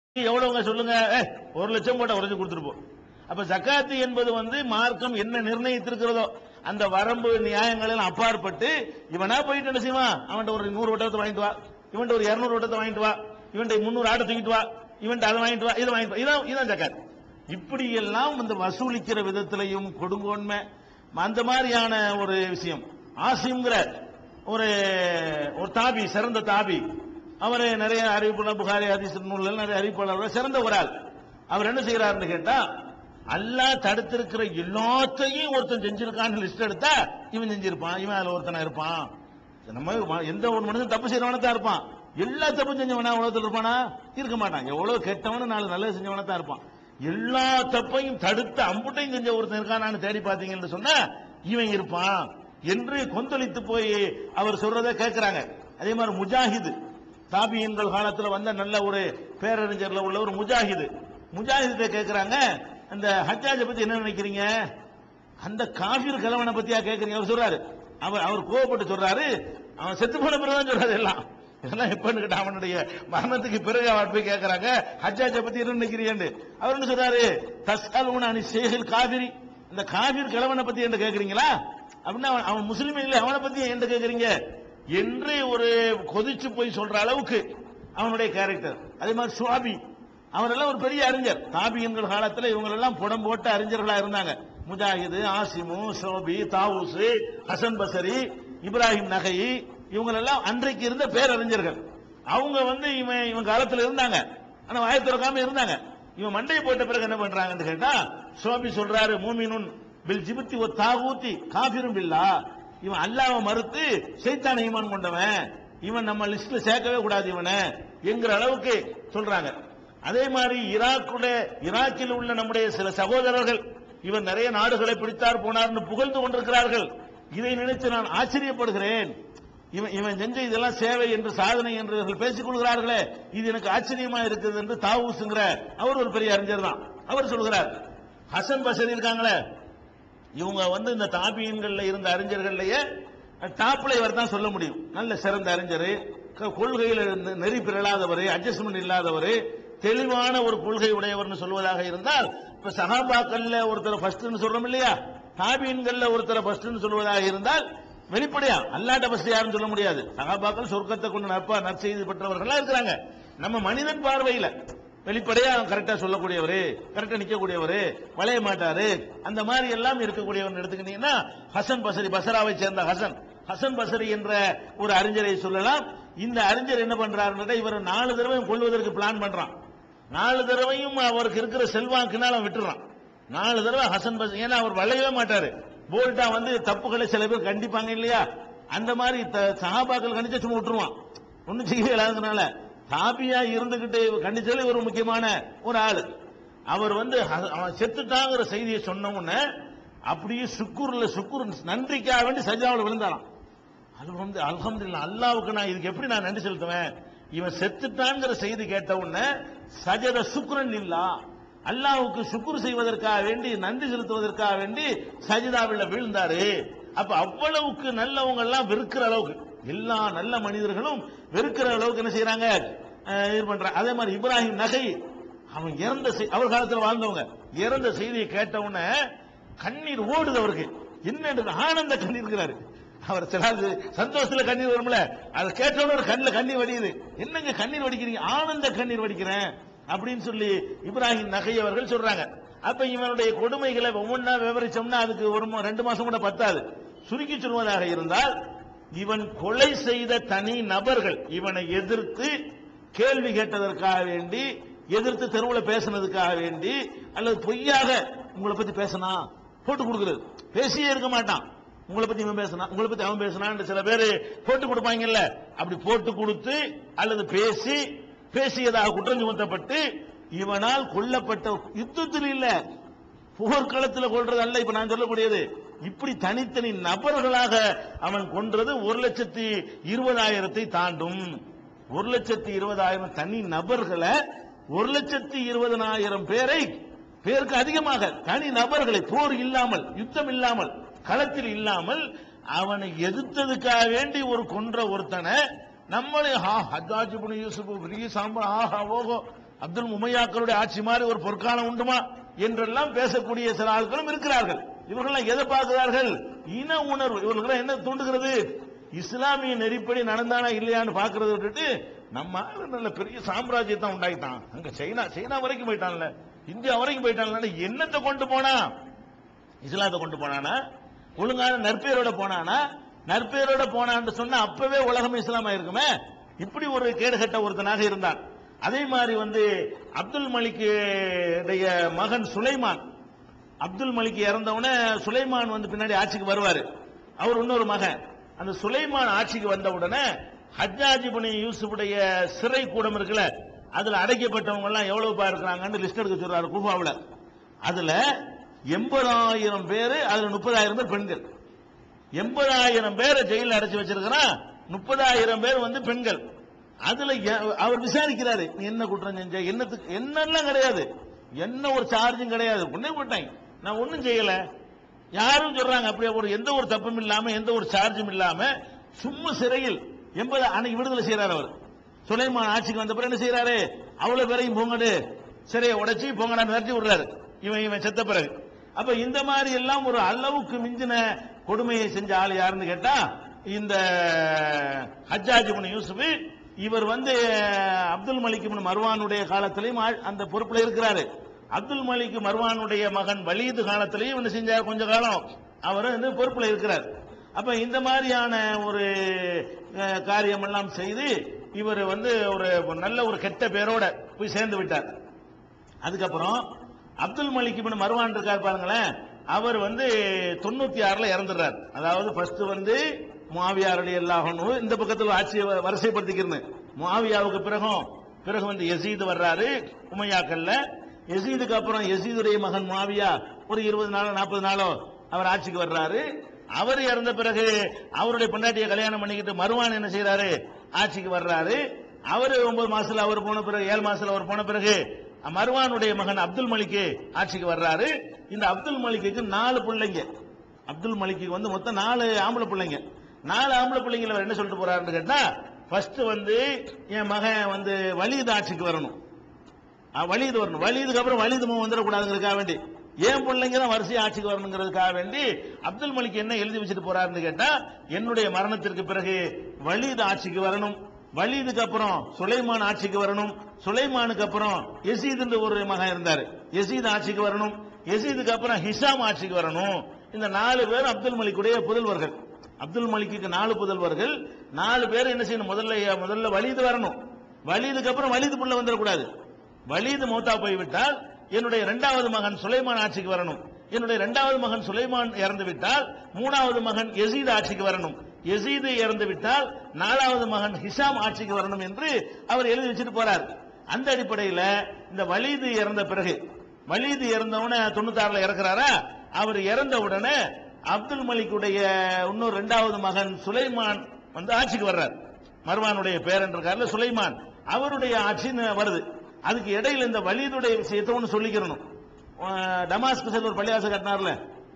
எவ்வளவுங்க சொல்லுங்க ஏய், ஒரு லட்சம் போட்ட உறைஞ்சு கொடுத்துருப்போம் அப்ப ஜக்காத்து என்பது வந்து மார்க்கம் என்ன நிர்ணயித்திருக்கிறதோ அந்த வரம்பு நியாயங்களில் அப்பாற்பட்டு இவனா போயிட்டு என்ன செய்வான் அவன்கிட்ட ஒரு நூறு வட்டத்தை வாங்கிட்டு வா இவன்ட்ட ஒரு இருநூறு வட்டத்தை வாங்கிட்டு வா இவன்ட்ட முந்நூறு ஆட்டை தூக்கிட்டு வா இவன்ட்ட அதை வாங்கிட்டு வா இதை வாங்கிட்டு வா இதான் இதான் ஜக்காத் இப்படி எல்லாம் இந்த வசூலிக்கிற விதத்திலையும் கொடுங்கோன்மை அந்த மாதிரியான ஒரு விஷயம் ஆசிம்ங்கிற ஒரு ஒரு தாபி சிறந்த தாபி அவர் நிறைய அறிவிப்பாளர் புகாரி ஹதீஸ் நூல்கள் நிறைய அறிவிப்பாளர்கள் சிறந்த ஒரு ஆள் அவர் என்ன செய்யறாருன்னு கேட்டா அல்லாஹ் தடுத்திருக்கிற எல்லாத்தையும் ஒருத்தன் செஞ்சிருக்கான்னு லிஸ்ட் எடுத்தா இவன் செஞ்சிருப்பான் இவன் அதுல ஒருத்தனா இருப்பான் நம்ம ம- எந்த ஒரு மனுஷன் தப்பு செய்யறவன தான் இருப்பான் எல்லா தப்பும் செஞ்சவனா உலகத்தில் இருப்பானா இருக்க மாட்டான் எவ்வளவு கெட்டவனு நாலு நல்லது செஞ்சவனா தான் இருப்பான் எல்லா தப்பையும் தடுத்து அம்புட்டையும் செஞ்ச ஒருத்தன் இருக்கானான்னு தேடி பார்த்தீங்கன்னு சொன்னா இவன் இருப்பான் என்று கொந்தளித்து போய் அவர் சொல்றதை கேட்கிறாங்க அதே மாதிரி முஜாஹிது தாபியன்கள் காலத்துல வந்த நல்ல ஒரு பேரறிஞர்ல உள்ள ஒரு முஜாஹிது முஜாஹிதை கேட்கிறாங்க அந்த ஹஜ்ஜாஜை பத்தி என்ன நினைக்கிறீங்க அந்த காபீர் கிழவனை பத்தியா கேட்கறீங்க அவர் சொல்றாரு அவர் அவர் கோவப்பட்டு சொல்றாரு அவன் செத்து போன பிறகுதான் சொல்றாரு எல்லாம் இதெல்லாம் எப்பன்னு கேட்டா அவனுடைய மரணத்துக்கு பிறகு அவர் போய் கேட்கறாங்க ஹஜ்ஜாஜை பத்தி என்ன நினைக்கிறீங்க அவர் என்ன சொல்றாரு தஸ்அலுன அனி ஷேஹில் காபிரி இந்த காபீர் கிழவனை பத்தி என்ன கேக்குறீங்களா அப்படின்னா அவன் அவன் முஸ்லீம் இல்லை அவனை பத்தி என்ன கேக்குறீங்க என்று ஒரு கொதிச்சு போய் சொல்ற அளவுக்கு அவனுடைய கேரக்டர் அதே மாதிரி சுவாபி அவரெல்லாம் ஒரு பெரிய அறிஞர் தாபியன்கள் காலத்துல இவங்க எல்லாம் புடம் போட்ட அறிஞர்களா இருந்தாங்க முஜாஹிது ஆசிமு ஷோபி தாவூஸ் ஹசன் பசரி இப்ராஹிம் நகை இவங்க எல்லாம் அன்றைக்கு இருந்த பேரறிஞர்கள் அவங்க வந்து இவன் இவன் காலத்துல இருந்தாங்க ஆனா வாய திறக்காம இருந்தாங்க இவன் மண்டையை போட்ட பிறகு என்ன பண்றாங்கன்னு கேட்டா ஷோபி சொல்றாரு மூமினுன் பில் ஜிபுத்தி ஒரு தாகூத்தி காபிரும் பில்லா இவன் அல்லாஹ்வை மறுத்து சைத்தான ஈமான் கொண்டவன் இவன் நம்ம லிஸ்ட்ல சேர்க்கவே கூடாது இவனை என்கிற அளவுக்கு சொல்றாங்க அதே மாதிரி ஈராக்குடைய ஈராக்கில் உள்ள நம்முடைய சில சகோதரர்கள் இவர் நிறைய நாடுகளை பிடித்தார் போனார்னு புகழ்ந்து கொண்டிருக்கிறார்கள் இதை நினைத்து நான் ஆச்சரியப்படுகிறேன் இவன் இவன் செஞ்ச இதெல்லாம் சேவை என்று சாதனை என்று இவர்கள் பேசிக் கொள்கிறார்களே இது எனக்கு ஆச்சரியமா இருக்குது என்று தாவூசுங்கிற அவர் ஒரு பெரிய அறிஞர் தான் அவர் சொல்கிறார் ஹசன் பசரி இருக்காங்களே இவங்க வந்து இந்த தாபியன்கள்ல இருந்த அறிஞர்கள்லயே டாப்ல இவர் தான் சொல்ல முடியும் நல்ல சிறந்த அறிஞர் க- கொள்கையில இருந்து நெறி பிறழாதவர் அட்ஜஸ்ட்மெண்ட் இல்லாதவர் தெளிவான ஒரு கொள்கை உடையவர்னு சொல்வதாக இருந்தால் இப்ப சஹாபாக்கள்ல ஒருத்தர் ஃபர்ஸ்ட்னு சொல்றோம் இல்லையா தாபியன்கள்ல ஒருத்தர் ஃபர்ஸ்ட்னு சொல்வதாக இருந்தால் வெளிப்படையா அல்லாட்ட ஃபர்ஸ்ட் யாரும் சொல்ல முடியாது சகாபாக்கள் சொர்க்கத்தை கொண்டு நற்பா நற்செய்தி பெற்றவர்களா இருக்கிறாங்க நம்ம மனிதன் பார்வையில வெளிப்படையா கரெக்டா சொல்லக்கூடியவரு கரெக்டா நிக்கக்கூடியவரு வளைய மாட்டாரு அந்த மாதிரி எல்லாம் இருக்கக்கூடியவர் எடுத்துக்கிட்டீங்கன்னா ஹசன் பசரி பசராவை சேர்ந்த ஹசன் ஹசன் பசரி என்ற ஒரு அறிஞரை சொல்லலாம் இந்த அறிஞர் என்ன பண்றாருன்னா இவர் நாலு தடவை கொள்வதற்கு பிளான் பண்றான் நாலு தடவையும் அவருக்கு இருக்கிற செல்வாக்குனால அவன் விட்டுறான் நாலு தடவை ஹசன் பசரி ஏன்னா அவர் வளையவே மாட்டாரு போல்ட்டா வந்து தப்புகளை சில பேர் கண்டிப்பாங்க இல்லையா அந்த மாதிரி த- சகாபாக்கள் கண்டிச்சா சும்மா விட்டுருவான் ஒண்ணும் செய்ய இல்லாததுனால தாபியா இருந்துகிட்டு கண்டிச்சாலே ஒரு முக்கியமான ஒரு ஆளு அவர் வந்து ஹ- அவன் செத்துட்டாங்கிற செய்தியை சொன்ன உடனே அப்படியே சுக்குர்ல சுக்குர் நன்றிக்காக வேண்டி சஜாவில் விழுந்தாராம் அது வந்து அல்ஹம்துலில்லாஹ் அல்லாவுக்கு நான் இதுக்கு எப்படி நான் நன்றி செலுத்துவேன் இவன் செத்துட்டாங்கிற செய்தி கேட்ட உடனே சஜத சுக்ரன் இல்லா அல்லாவுக்கு சுக்குர் செய்வதற்காக வேண்டி நன்றி செலுத்துவதற்காக வேண்டி சஜிதாவில் வீழ்ந்தாரு அப்ப அவ்வளவுக்கு நல்லவங்க எல்லாம் வெறுக்கிற அளவுக்கு எல்லா நல்ல மனிதர்களும் வெறுக்கிற அளவுக்கு என்ன செய்யறாங்க அஹ், இது பண்றாங்க அதே மாதிரி இப்ராஹிம் நகை அவன் இறந்த செய்- அவர் காலத்துல வாழ்ந்தவங்க இறந்த செய்தியை கேட்ட உடனே கண்ணீர் ஓடுது அவருக்கு என்ன ஆனந்த கண்ணீர்ங்கிறாரு அவர் சில ஆளு சந்தோஷத்துல கண்ணீர் வரும்ல அதை கேட்டோட ஒரு கண்ணில் கண்ணீர் வடியுது என்னங்க கண்ணீர் வடிக்கிறீங்க ஆனந்த கண்ணீர் வடிக்கிறேன் அப்படின்னு சொல்லி இப்ராஹிம் நகை அவர்கள் சொல்றாங்க அப்ப இவனுடைய கொடுமைகளை ஒவ்வொன்றா விவரிச்சோம்னா அதுக்கு ஒரு மா- ரெண்டு மாசம் கூட பத்தாது சுருக்கி சொல்வதாக இருந்தால் இவன் கொலை செய்த தனி நபர்கள் இவனை எதிர்த்து கேள்வி கேட்டதற்காக வேண்டி எதிர்த்து தெருவுல பேசுனதுக்காக வேண்டி அல்லது பொய்யாக உங்களை பத்தி பேசினா போட்டு கொடுக்கிறது பேசியே இருக்க மாட்டான் உங்களை பத்தி இவன் பேசினா உங்களை பத்தி அவன் பேசினான்னு சில பேரு போட்டு கொடுப்பாங்கல்ல அப்படி போட்டு கொடுத்து அல்லது பேசி பேசியதாக குற்றம் சுமத்தப்பட்டு இவனால் கொல்லப்பட்ட யுத்தத்தில் இல்ல போர்க்களத்தில் கொள்றது அல்ல இப்ப நான் சொல்லக்கூடியது இப்படி தனித்தனி நபர்களாக அவன் கொன்றது ஒரு லட்சத்தி இருபதாயிரத்தை தாண்டும் ஒரு லட்சத்தி இருபதாயிரம் தனி நபர்களை ஒரு லட்சத்தி இருபதனாயிரம் பேரை பேருக்கு அதிகமாக தனி நபர்களை போர் இல்லாமல் யுத்தம் இல்லாமல் களத்தில் இல்லாமல் அவனை எதிர்த்ததுக்காக வேண்டி ஒரு கொன்ற ஒருத்தனை நம்மளே ஹா ஹஜாஜ் இப்னு யூசுப் பெரிய சாம்பா ஆஹா ஓஹோ அப்துல் முமையாக்களுடைய ஆட்சி மாதிரி ஒரு பொற்காலம் உண்டுமா என்றெல்லாம் பேசக்கூடிய சில ஆட்களும் இருக்கிறார்கள் இவர்கள் எதை பார்க்கிறார்கள் இன உணர்வு இவர்களுக்கு என்ன தூண்டுகிறது இஸ்லாமிய நெறிப்படி நடந்தானா இல்லையான்னு பாக்குறத விட்டுட்டு நம்ம ஆளு நல்ல பெரிய சாம்ராஜ்யத்தை உண்டாயிட்டான் அங்க சைனா சைனா வரைக்கும் போயிட்டான்ல இந்தியா வரைக்கும் போயிட்டான்ல என்னத்தை கொண்டு போனா இஸ்லாத்தை கொண்டு போனானா ஒழுங்கான நற்பெயரோட போனானா நற்பெயரோட போனான்னு சொன்னா அப்பவே உலகம் இஸ்லாம் இருக்குமே இப்படி ஒரு கேடுகட்ட ஒருத்தனாக இருந்தான் அதே மாதிரி வந்து அப்துல் மலிக்குடைய மகன் சுலைமான் அப்துல் மலிக் இறந்தவுடனே சுலைமான் வந்து பின்னாடி ஆட்சிக்கு வருவாரு அவர் இன்னொரு மகன் அந்த சுலைமான் ஆட்சிக்கு வந்த உடனே ஹஜ்ஜாஜி பனி யூசுஃபுடைய சிறை கூடம் இருக்குல்ல அதுல அடைக்கப்பட்டவங்க எல்லாம் எவ்வளவு பேர் இருக்கிறாங்கன்னு லிஸ்ட் எடுக்க சொல்றாரு குஃபாவுல அதுல எண்பதாயிரம் பேரு அதுல முப்பதாயிரம் பேர் பெண்கள் எண்பதாயிரம் பேரை ஜெயில அடைச்சு வச்சிருக்கிறான் முப்பதாயிரம் பேர் வந்து பெண்கள் அதுல எ- அவர் விசாரிக்கிறாரு நீ என்ன குற்றம் செஞ்ச என்னத்துக்கு என்னெல்லாம் கிடையாது என்ன ஒரு சார்ஜும் கிடையாது ஒன்னே போட்டாங்க நான் ஒண்ணும் செய்யல யாரும் சொல்றாங்க அப்படியே ஒரு எந்த ஒரு தப்பும் இல்லாம எந்த ஒரு சார்ஜும் இல்லாம சும்மா சிறையில் எண்பது அன்னைக்கு விடுதலை செய்யறாரு அவர் சுலைமான் ஆட்சிக்கு வந்த பிறகு என்ன செய்யறாரு அவ்வளவு பேரையும் போங்கடு சிறையை உடைச்சி போங்கடா நிறுத்தி விடுறாரு இவன் இவன் செத்த பிறகு அப்ப இந்த மாதிரி எல்லாம் ஒரு அளவுக்கு மிஞ்சின கொடுமையை செஞ்ச ஆள் யாருன்னு கேட்டா இந்த ஹஜ்ஜாஜ் இப்னு யூசுப் இவர் வந்து அப்துல் மலிக் இப்னு மர்வானுடைய காலத்திலையும் ஆள்- அந்த பொறுப்புல இருக்கிறாரு அப்துல் மலிக் மர்வானுடைய மகன் வலீது காலத்திலையும் என்ன செஞ்சார் கொஞ்ச காலம் அவர் வந்து பொறுப்புல இருக்கிறார் அப்ப இந்த மாதிரியான ஒரு அஹ், காரியம் எல்லாம் செய்து இவர் வந்து ஒரு நல்ல ஒரு கெட்ட பேரோட போய் சேர்ந்து விட்டார் அதுக்கப்புறம் அப்துல் மலிக் இப்னு மர்வான் இருக்கார் பாருங்களேன் அவர் வந்து தொண்ணூத்தி ஆறுல இறந்துடுறார் அதாவது ஃபர்ஸ்ட் வந்து முஆவியாருடைய எல்லாகனு இந்த பக்கத்துல ஆட்சியை வ- வரிசைப்படுத்திக்கிறது முஆவியாவுக்கு பிறகும் பிறகு வந்து யசீது வர்றாரு உமையாக்கல்ல யசீதுக்கு அப்புறம் யசீதுடைய மகன் முஆவியா ஒரு இருபது நாளோ நாற்பது நாளோ அவர் ஆட்சிக்கு வர்றாரு அவர் இறந்த பிறகு அவருடைய பொண்டாட்டியை கல்யாணம் பண்ணிக்கிட்டு மருவான் என்ன செய்யறாரு ஆட்சிக்கு வர்றாரு அவரு ஒன்பது மாசத்துல அவர் போன பிறகு ஏழு மாசத்துல அவர் போன பிறகு மர்வானுடைய மகன் அப்துல் மலிக்கு ஆட்சிக்கு வர்றாரு இந்த அப்துல் மலிக்கு நாலு பிள்ளைங்க அப்துல் மலிக்கு வந்து மொத்தம் நாலு ஆம்பளை பிள்ளைங்க நாலு ஆம்பளை பிள்ளைங்கள அவர் என்ன சொல்லிட்டு போறாருன்னு கேட்டா ஃபர்ஸ்ட் வந்து என் மகன் வந்து வலிது ஆட்சிக்கு வரணும் அஹ் வலிது வரணும் வலிதுக்கு அப்புறம் வலிது மகன் வந்துடக்கூடாதுங்கிறதுக்காக வேண்டி ஏன் பிள்ளைங்க தான் வரிசை ஆட்சிக்கு வரணுங்கிறதுக்காக வேண்டி அப்துல் மலிக் என்ன எழுதி வச்சுட்டு போறாருன்னு கேட்டா என்னுடைய மரணத்திற்கு பிறகு வலிது ஆட்சிக்கு வரணும் வலிதுக்கு அப்புறம் சுலைமான் ஆட்சிக்கு வரணும் சுலைமானுக்கு அப்புறம் யசீத் ஒரு மகன் இருந்தாரு யசீத் ஆட்சிக்கு வரணும் யசீதுக்கு அப்புறம் ஹிஷாம் ஆட்சிக்கு வரணும் இந்த நாலு பேர் அப்துல் மலிக்குடைய புதல்வர்கள் அப்துல் மலிக்கு நாலு புதல்வர்கள் நாலு பேர் என்ன செய்யணும் முதல்ல முதல்ல வலிது வரணும் வலிதுக்கு அப்புறம் வலிது புள்ள வந்துடக்கூடாது வலீது மௌத்தா போய்விட்டால் என்னுடைய இரண்டாவது மகன் சுலைமான் ஆட்சிக்கு வரணும் என்னுடைய இரண்டாவது மகன் சுலைமான் இறந்து விட்டால் மூணாவது மகன் யசீத் ஆட்சிக்கு வரணும் யசீது இறந்து விட்டால் நாலாவது மகன் ஹிஷாம் ஆட்சிக்கு வரணும் என்று அவர் எழுதி வச்சுட்டு போறார் அந்த அடிப்படையில் இந்த வலீது இறந்த பிறகு வலீது இறந்தவுடனே தொண்ணூத்தாறுல இறக்குறாரா அவர் இறந்த உடனே அப்துல் மலிக்குடைய இன்னொரு இரண்டாவது மகன் சுலைமான் வந்து ஆட்சிக்கு வர்றார் மர்வானுடைய பேரன் இருக்கார்ல சுலைமான் அவருடைய ஆட்சி வருது அதுக்கு இடையில இந்த வலிதுடைய விஷயத்தை ஒன்று சொல்லிக்கிறணும் அஹ் டமாஸ்கஸில் ஒரு பள்ளிவாசல் கட்டினார்ல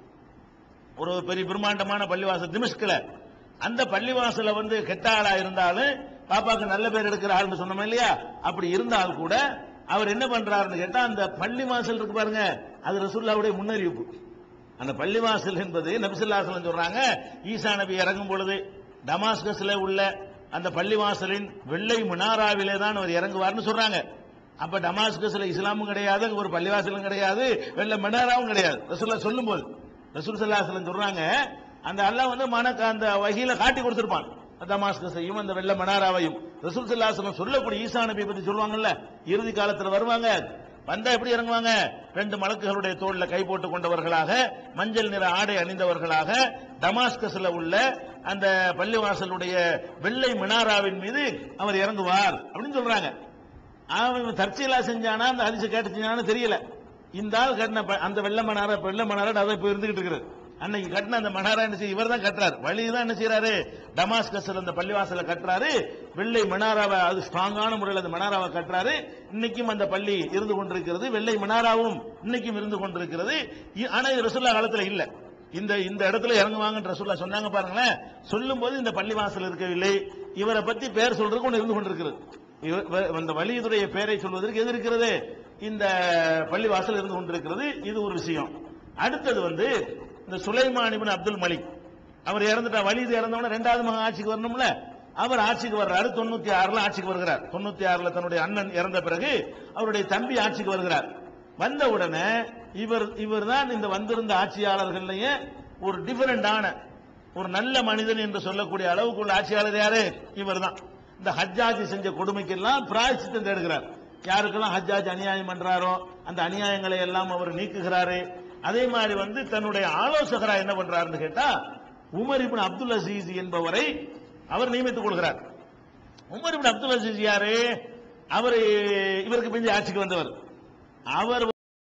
ஒரு பெரிய பிரம்மாண்டமான பள்ளிவாசல் திமிஷ்கில் அந்த பள்ளிவாசல வந்து கெட்ட ஆளா இருந்தாலும் பாப்பாக்கு நல்ல பேர் எடுக்கிற ஆள்னு சொன்னோம் இல்லையா அப்படி இருந்தால் கூட அவர் என்ன பண்றாருன்னு கேட்டா அந்த பள்ளிவாசல் இருக்கு பாருங்க அது ரசூல்லாவுடைய முன்னறிவிப்பு அந்த பள்ளிவாசல் என்பது நபிசுல்லாசலம் சொல்றாங்க ஈசா நபி இறங்கும் பொழுது டமாஸ்கஸ்ல உள்ள அந்த பள்ளிவாசலின் வெள்ளை மினாராவிலே தான் அவர் இறங்குவார்னு சொல்றாங்க அப்ப டமாஸ்கஸ்ல இஸ்லாமும் கிடையாது அங்க ஒரு பள்ளிவாசலும் கிடையாது வெள்ளை மினாராவும் கிடையாது ரசூல்லா சொல்லும் போது ரசூல் சல்லாஹலம் சொல்றாங்க அந்த அல்லாஹ் வந்து மனக்கு அந்த வகையில காட்டி கொடுத்திருப்பான் தமாஸ்கஸையும் அந்த வெள்ள மனாராவையும் ரசூல் சல்லாஹலம் சொல்லக்கூடிய ஈசா நபி பத்தி சொல்லுவாங்கல்ல இறுதி காலத்துல வருவாங்க வந்தா எப்படி இறங்குவாங்க ரெண்டு மலக்குகளுடைய தோல்ல கை போட்டு கொண்டவர்களாக மஞ்சள் நிற ஆடை அணிந்தவர்களாக டமாஸ்கஸ்ல உள்ள அந்த பள்ளிவாசலுடைய வெள்ளை மினாராவின் மீது அவர் இறங்குவார் அப்படின்னு சொல்றாங்க அவன் தற்செயலா செஞ்சானா அந்த ஹரிசு கேட்டு செஞ்சானு தெரியல இந்த ஆள் கட்டின ப- அந்த வெள்ள மணாரா வெள்ள மணாரா அதை இப்ப இருந்துகிட்டு இருக்குது அன்னைக்கு கட்டின அந்த மணாரா என்ன செய்ய இவர் தான் கட்டுறாரு வழி தான் என்ன செய்யறாரு டமாஸ்கஸ்ல அந்த பள்ளிவாசல கட்டுறாரு வெள்ளை மணாராவை அது ஸ்ட்ராங்கான முறையில் அந்த மணாராவை கட்டுறாரு இன்னைக்கும் அந்த பள்ளி இருந்து கொண்டிருக்கிறது வெள்ளை மணாராவும் இன்னைக்கும் இருந்து கொண்டிருக்கிறது இ- ஆனா இது ரசுல்லா காலத்துல இல்ல இந்த இந்த இடத்துல இறங்குவாங்கன்ற ரசூல்லா சொன்னாங்க பாருங்களேன் சொல்லும் போது இந்த பள்ளிவாசல் இருக்கவில்லை இவரை பத்தி பேர் சொல்றதுக்கு ஒன்று இருந்து கொண்டிருக்கிறது இவ- இவ- அந்த வலியுடைய பெயரை சொல்வதற்கு எது இருக்கிறது இந்த பள்ளிவாசல் இருந்து கொண்டிருக்கிறது இது ஒரு விஷயம் அடுத்தது வந்து இந்த சுலைமான் இப்னு அப்துல் மலிக் அவர் இறந்துட்டா வலிது இறந்தவன ரெண்டாவது மகன் ஆட்சிக்கு வரணும்ல அவர் ஆட்சிக்கு வர்றாரு தொண்ணூத்தி ஆறுல ஆட்சிக்கு வருகிறார் தொண்ணூத்தி ஆறுல தன்னுடைய அண்ணன் இறந்த பிறகு அவருடைய தம்பி ஆட்சிக்கு வருகிறார் வந்த உடனே இவர் இவர் தான் இந்த வந்திருந்த ஆட்சியாளர்கள்லயே ஒரு டிஃபரெண்டான ஒரு நல்ல மனிதன் என்று சொல்லக்கூடிய அளவுக்குள்ள ஆட்சியாளர் யாரு இவர் தான் இந்த ஹஜ்ஜாஜி செஞ்ச கொடுமைக்கெல்லாம் பிராயச்சித்தம் தேடுகிறார் யாருக்கெல்லாம் ஹஜ்ஜாஜ் அநியாயம் பண்றாரோ அந்த அநியாயங்களை எல்லாம் அவர் நீக்குகிறாரு அதே மாதிரி வந்து தன்னுடைய ஆலோசகரா என்ன பண்றாருன்னு கேட்டா உமர் இப்னு அப்துல் அசீஸ் என்பவரை அவர் நியமித்துக் கொள்கிறார் உமர் இப்னு அப்துல் அசீஸ் யாரு அவர் இவருக்கு பிந்தி ஆட்சிக்கு வந்தவர் அவர்